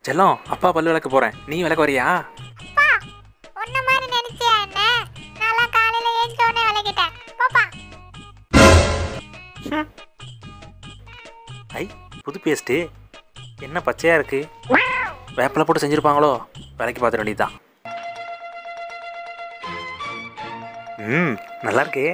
செல்லம் அப்பா பல்லு விளக்க போகிறேன் நீ விளக்க வரியா பா உன்ன மாதிரி நினைச்சியா என்ன நான்லாம் காலையில ஏஞ்ச உடனே விளக்கிட்டேன் போப்பா ஐ புது பேஸ்ட்டு என்ன பச்சையாக இருக்கு வேப்பிலை போட்டு செஞ்சுருப்பாங்களோ விலைக்கு பார்த்துட வேண்டியதுதான் ம் நல்லா இருக்கே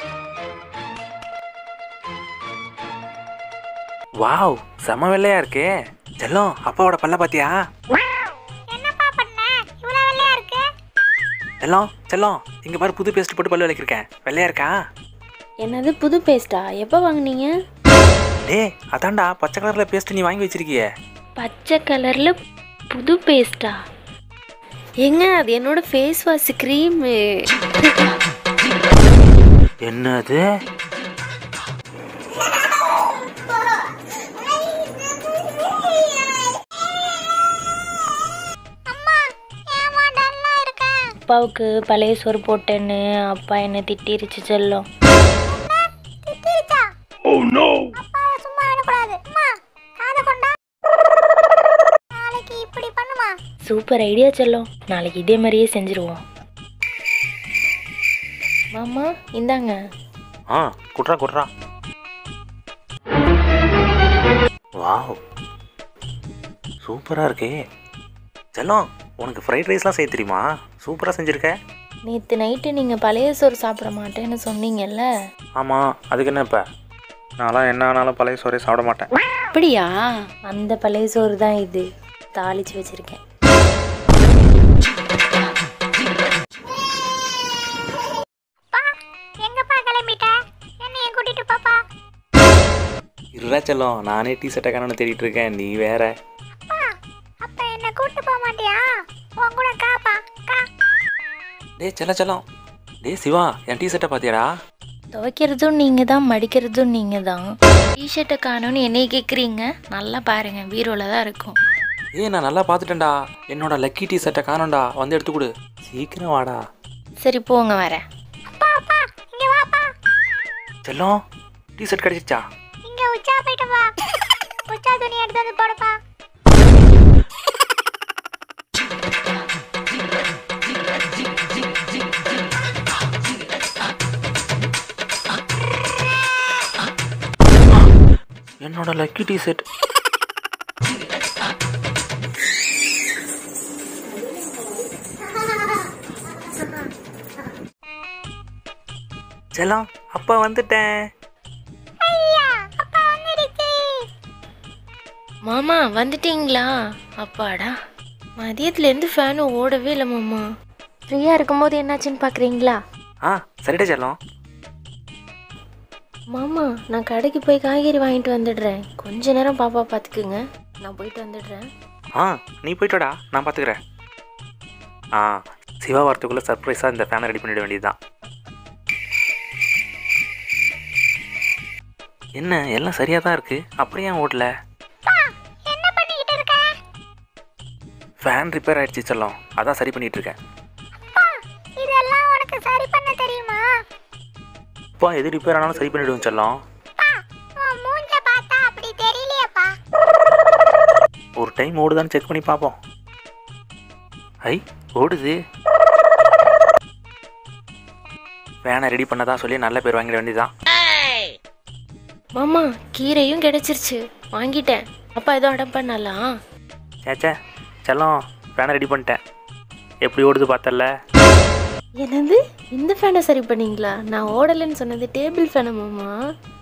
வாவ் செம வெள்ளையா இருக்கே செல்லம் அப்பாவோட பல்ல பாத்தியா என்னப்பா பண்ண இவ்வளவு வெள்ளையா இருக்கு செல்லம் செல்லம் இங்க பாரு புது பேஸ்ட் போட்டு பல்லு விளக்கிருக்கேன் வெள்ளையா இருக்கா என்னது புது பேஸ்டா எப்போ வாங்குனீங்க டேய் அதான்டா பச்சை கலர்ல பேஸ்ட் நீ வாங்கி வச்சிருக்கியே பச்சை கலரில் புது பேஸ்டா ஏங்க அது என்னோட ஃபேஸ் வாஷ் க்ரீமு என்னது அம்மா ஏமா டல்லா இருக்க அப்பாவுக்கு பழைய சோறு போட்டேன்னு அப்பா என்னை திட்டிருச்சு செல்லம் திட்டிருச்சா ஓ நோ அப்பா சும்மா விடக்கூடாது அம்மா காதை கொண்டா நாளைக்கு இப்படி பண்ணுமா சூப்பர் ஐடியா செல்லம் நாளைக்கு இதே மாதிரியே செஞ்சுருவோம் மாமா இந்தாங்க ஆ குட்றா குட்றா வாவ் சூப்பராக இருக்கே செல்லம் உனக்கு ஃப்ரைட் ரைஸ்லாம் செய்ய தெரியுமா சூப்பராக செஞ்சுருக்க நேற்று நைட்டு நீங்கள் பழைய சோறு சாப்பிட மாட்டேன்னு சொன்னீங்கல்ல ஆமாம் அதுக்கு என்ன இப்போ நான்லாம் என்ன ஆனாலும் பழைய சோறே சாப்பிட மாட்டேன் அப்படியா அந்த பழைய சோறு தான் இது தாளிச்சு வச்சிருக்கேன் பா எங்கப்பா கிளம்பிட்ட என்னைய கூட்டிட்டு போப்பா இருடா செல்லம் நானே டீ ஷர்ட்டை காணோன்னு தேடிட்டு இருக்கேன் நீ வேற அப்பா அப்ப என்ன கூட்டு போக மாட்டியா உன் கூட காப்பா கா டேய் செல்லம் செல்லம் டேய் சிவா என் டீ ஷர்ட்டை பார்த்தியாடா துவைக்கிறதும் நீங்கள் தான் மடிக்கிறதும் நீங்கள் தான் டிஷர்ட்டை காணும்னு என்னைய கேட்குறீங்க நல்லா பாருங்க பீரோவில் தான் இருக்கும் ஏய் நான் நல்லா பார்த்துட்டேன்டா என்னோட லக்கி டீ ஷர்ட்டை காணோம்டா வந்து எடுத்து கொடு சீக்கிரம் வாடா சரி போங்க வரேன் அப்பா அப்பா இங்க வாப்பா செல்லம் டீ ஷர்ட் கிடச்சிச்சா இங்க உச்சா போயிட்டு வா உச்சா துணி எடுத்து வந்து போடுப்பா என்னோட லக்கி டீ ஷர்ட் செல்லம் அப்பா வந்துட்டேன் ஐயா அப்பா வந்துடுச்சு மாமா வந்துட்டீங்களா அப்பாடா மதியத்துலேருந்து ஃபேனு ஓடவே இல்லை மாமா ஃப்ரீயாக இருக்கும்போது என்னாச்சுன்னு பார்க்குறீங்களா ஆ சரிடா செல்லம் மாமா நான் கடைக்கு போய் காய்கறி வாங்கிட்டு வந்துடுறேன் கொஞ்ச நேரம் பாப்பா பார்த்துக்குங்க நான் போயிட்டு வந்துடுறேன் ஆ நீ போயிட்டோடா நான் பார்த்துக்கிறேன் ஆ சிவா வரத்துக்குள்ளே சர்ப்ரைஸாக இந்த ஃபேனை ரெடி பண்ணிட வேண்டியதுதான் என்ன எல்லாம் சரியாக தான் இருக்குது அப்படியே ஏன் ஓடல என்ன பண்ணிக்கிட்டு இருக்க ஃபேன் ரிப்பேர் ஆயிடுச்சு செல்லம் அதான் சரி பண்ணிட்டு இருக்கேன் அப்பா இதெல்லாம் உனக்கு சரி பண்ண தெரியுமா அப்பா எது ரிப்பேர் ஆனாலும் சரி பண்ணிவிடுவோம் செல்லம் அப்பா உன் மூஞ்ச பார்த்தா அப்படி தெரியலையேப்பா ஒரு டைம் ஓடுதான்னு செக் பண்ணி பார்ப்போம் ஐ ஓடுது ஃபேனை ரெடி பண்ணதா சொல்லி நல்ல பேர் வாங்கிட வேண்டியதுதான் மாமா கீரையும் கிடைச்சிருச்சு வாங்கிட்டேன் அப்பா ஏதோ அடம் பண்ணலாம் சேச்சே செல்லம் ஃபேனை ரெடி பண்ணிட்டேன் எப்படி ஓடுது பார்த்தல என்னது இந்த ஃபேனை சரி பண்ணீங்களா நான் ஓடலைன்னு சொன்னது டேபிள் ஃபேனை மாமா